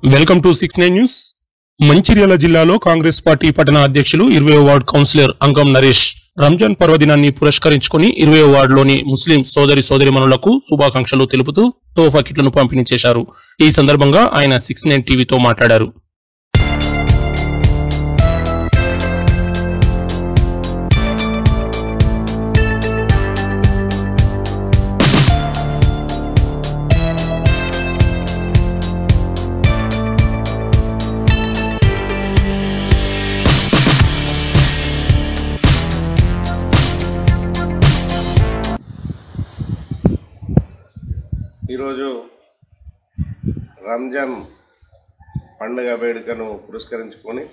welcome to six nine news Mancherial జిల్లాలో Congress party పట్టణ అధ్యక్షులు ఇరవై వార్డ్ కౌన్సిలర్ అంగం నరేష్ రంజాన్ పర్వదినాన్ని పురస్కరించుకుని ఇరవై వార్డులోని ముస్లిం సోదరి సోదరిమణులకు శుభాకాంక్షలు తెలుపుతూ తోఫా కిట్లను పంపిణీ చేశారు ఈ సందర్భంగా ఆయన సిక్స్ నైన్ టీవీతో మాట్లాడారు ఈరోజు రంజాన్ పండుగ వేడుకను పురస్కరించుకొని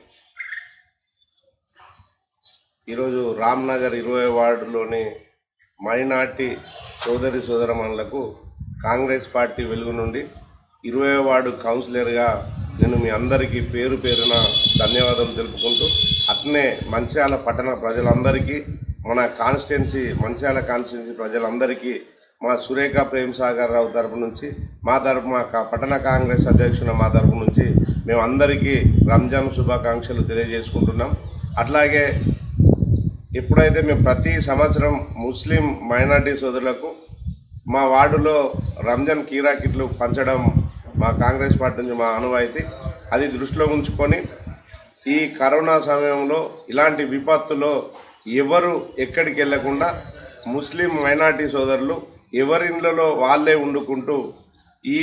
ఈరోజు రామ్నగర్ ఇరవై వార్డులోని మైనార్టీ సోదరి సోదరమణులకు కాంగ్రెస్ పార్టీ వెలుగు నుండి ఇరవై వార్డు కౌన్సిలర్గా నేను మీ అందరికీ పేరు పేరున ధన్యవాదాలు తెలుపుకుంటూ అట్నే మంచిర్యాల పట్టణ ప్రజలందరికీ మన కాన్స్టిట్యున్సీ మంచిర్యాల కాన్స్టిట్యున్సీ ప్రజలందరికీ మా సురేఖ ప్రేమ్ సాగర్ రావు తరపు నుంచి మా తరపు మా కా- పట్టణ కాంగ్రెస్ అధ్యక్షుల మా తరపు నుంచి మేము అందరికీ రంజాన్ శుభాకాంక్షలు తెలియజేసుకుంటున్నాం అట్లాగే ఎప్పుడైతే మేము ప్రతి సంవత్సరం ముస్లిం మైనార్టీ సోదరులకు మా వార్డులో రంజాన్ కీరా కిట్లు పంచడం మా కాంగ్రెస్ పార్టీ నుంచి మా అనువైతే అది దృష్టిలో ఉంచుకొని ఈ కరోనా సమయంలో ఇలాంటి విపత్తులో ఎవరు ఎక్కడికి వెళ్లకుండా ముస్లిం మైనార్టీ సోదరులు ఎవరి ఇళ్ళలో వాళ్ళే వండుకుంటూ ఈ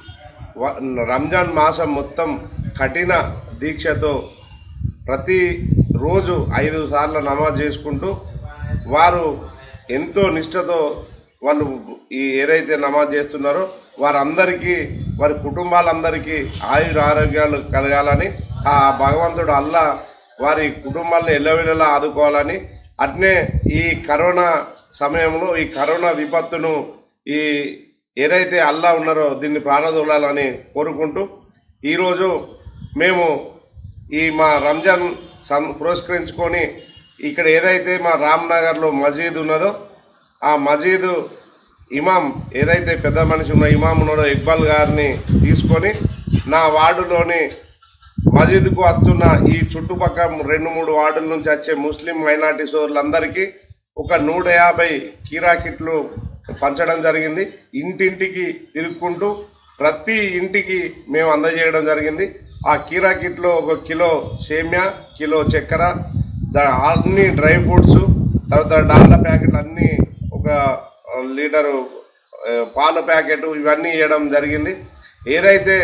వ- రంజాన్ మాసం మొత్తం కఠిన దీక్షతో ప్రతి రోజు ఐదు సార్లు నమాజ్ చేసుకుంటూ వారు ఎంతో నిష్ఠతో వాళ్ళు ఈ ఏదైతే నమాజ్ చేస్తున్నారో వారందరికీ వారి కుటుంబాలందరికీ ఆయుర ఆరోగ్యాలు కలగాలని ఆ భగవంతుడు అల్లా వారి కుటుంబాలను ఎల్లవెల్లలా ఆదుకోవాలని అట్నే ఈ కరోనా సమయంలో ఈ కరోనా విపత్తును ఈ ఏదైతే అల్లా ఉన్నారో దీన్ని ప్రారంభించాలని కోరుకుంటూ ఈరోజు మేము ఈ మా రంజాన్ సం పురస్కరించుకొని ఇక్కడ ఏదైతే మా రామ్నగర్లో మసీద్ ఉన్నదో ఆ మసీదు ఇమాం ఏదైతే పెద్ద మనిషి ఉన్న ఇమాం ఉన్నాడో ఇక్బాల్ గారిని తీసుకొని నా వార్డులోని మసీదుకు వస్తున్న ఈ చుట్టుపక్కల రెండు మూడు వార్డుల నుంచి వచ్చే ముస్లిం మైనార్టీ సోదరులందరికీ ఒక నూట యాభై కీరా కిట్లు పంచడం జరిగింది ఇంటింటికి తిరుక్కుంటూ ప్రతి ఇంటికి మేము అందజేయడం జరిగింది ఆ కీరా కిట్లో ఒక కిలో సేమ్యా కిలో చక్కెర దా- అన్ని డ్రై ఫ్రూట్స్ తర్వాత డాల్డా ప్యాకెట్లు అన్నీ ఒక ఆ, లీటరు ఆ, పాల ప్యాకెట్ ఇవన్నీ ఇవ్వడం జరిగింది ఏదైతే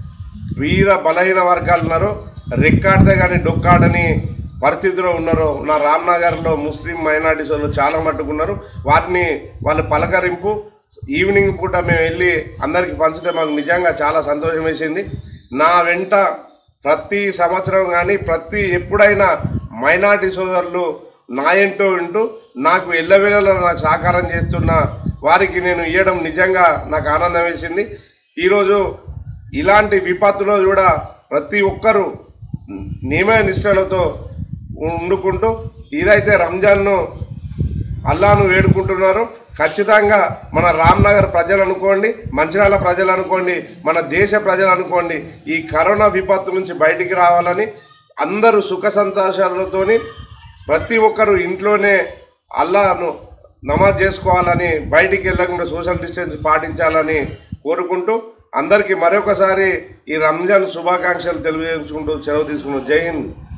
వివిధ బలహీన వర్గాలు ఉన్నారో రెక్కాడితే కానీ డొక్కాడని పరిస్థితిలో ఉన్నారో నా రామ్నగర్లో ముస్లిం మైనార్టీ సోదరులు చాలా మట్టుకున్నారు వాటిని వాళ్ళ పలకరింపు ఈవినింగ్ పూట మేము వెళ్ళి అందరికీ పంచితే మాకు నిజంగా చాలా సంతోషం వేసింది నా వెంట ప్రతి సంవత్సరం కానీ ప్రతి ఎప్పుడైనా మైనార్టీ సోదరులు నా ఏంటో వింటూ నాకు ఎల్లవేళలా నాకు సహకారం చేస్తున్న వారికి నేను ఇవ్వడం నిజంగా నాకు ఆనందం వేసింది ఈరోజు ఇలాంటి విపత్తులో కూడా ప్రతి ఒక్కరూ నియమ నిష్టలతో వండుకుంటూ ఇదైతే రంజాన్ను అల్లాను వేడుకుంటున్నారు ఖచ్చితంగా మన రామ్నగర్ ప్రజలు అనుకోండి మంచిర్యాల ప్రజలు అనుకోండి మన దేశ ప్రజలు అనుకోండి ఈ కరోనా విపత్తు నుంచి బయటికి రావాలని అందరూ సుఖ సంతోషాలతోని ప్రతి ఒక్కరు ఇంట్లోనే అల్లాను నమాజ్ చేసుకోవాలని బయటికి వెళ్ళకుండా సోషల్ డిస్టెన్స్ పాటించాలని కోరుకుంటూ అందరికీ మరొకసారి ఈ రంజాన్ శుభాకాంక్షలు తెలియజేసుకుంటూ సెలవు తీసుకుంటూ జై హింద్